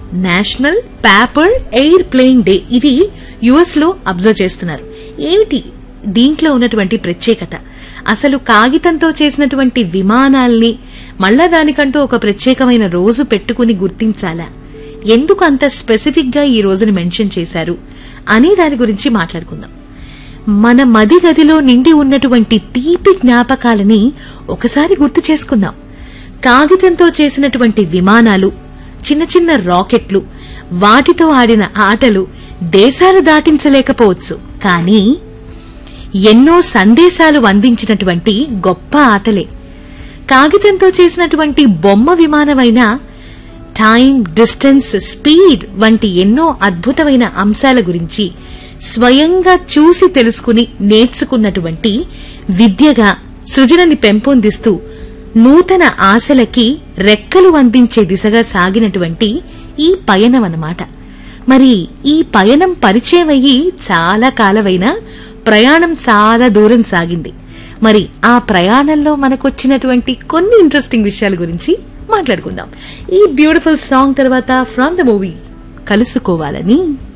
national paper airplane day ఇది US లో observe చేస్తున్నారు ఏమిటి దీంట్లో ఉన్నటువంటి ప్రత్యేకత అసలు కాగితంతో చేసినటువంటి విమానాల్ని మళ్ళా దానికంటూ ఒక ప్రత్యేకమైన రోజు పెట్టుకుని గుర్తించాలా ఎందుకు అంత స్పెసిఫిక్ గా ఈ రోజుని మెన్షన్ చేశారు అనే దాని గురించి మాట్లాడుకుందాం మన మది గదిలో నిండి ఉన్నటువంటి తీపి జ్ఞాపకాలని ఒకసారి గుర్తు చేసుకుందాం కాగితంతో చేసినటువంటి విమానాలు చిన్న చిన్న రాకెట్లు వాటితో ఆడిన ఆటలు దేశాలు దాటించలేకపోవచ్చు కానీ ఎన్నో సందేశాలు అందించినటువంటి గొప్ప ఆటలే కాగితంతో చేసినటువంటి బొమ్మ విమానమైన టైం డిస్టెన్స్ స్పీడ్ వంటి ఎన్నో అద్భుతమైన అంశాల గురించి స్వయంగా చూసి తెలుసుకుని నేర్చుకున్నటువంటి విద్యగా సృజనని పెంపొందిస్తూ నూతన ఆశలకి రెక్కలు అందించే దిశగా సాగినటువంటి ఈ పయనం అన్నమాట మరి ఈ పయనం పరిచయం అయ్యి చాలా కాలమైనా ప్రయాణం చాలా దూరం సాగింది మరి ఆ ప్రయాణంలో మనకొచ్చినటువంటి కొన్ని ఇంట్రెస్టింగ్ విషయాల గురించి మాట్లాడుకుందాం ఈ బ్యూటిఫుల్ సాంగ్ తర్వాత ఫ్రమ్ ద మూవీ కలుసుకోవాలని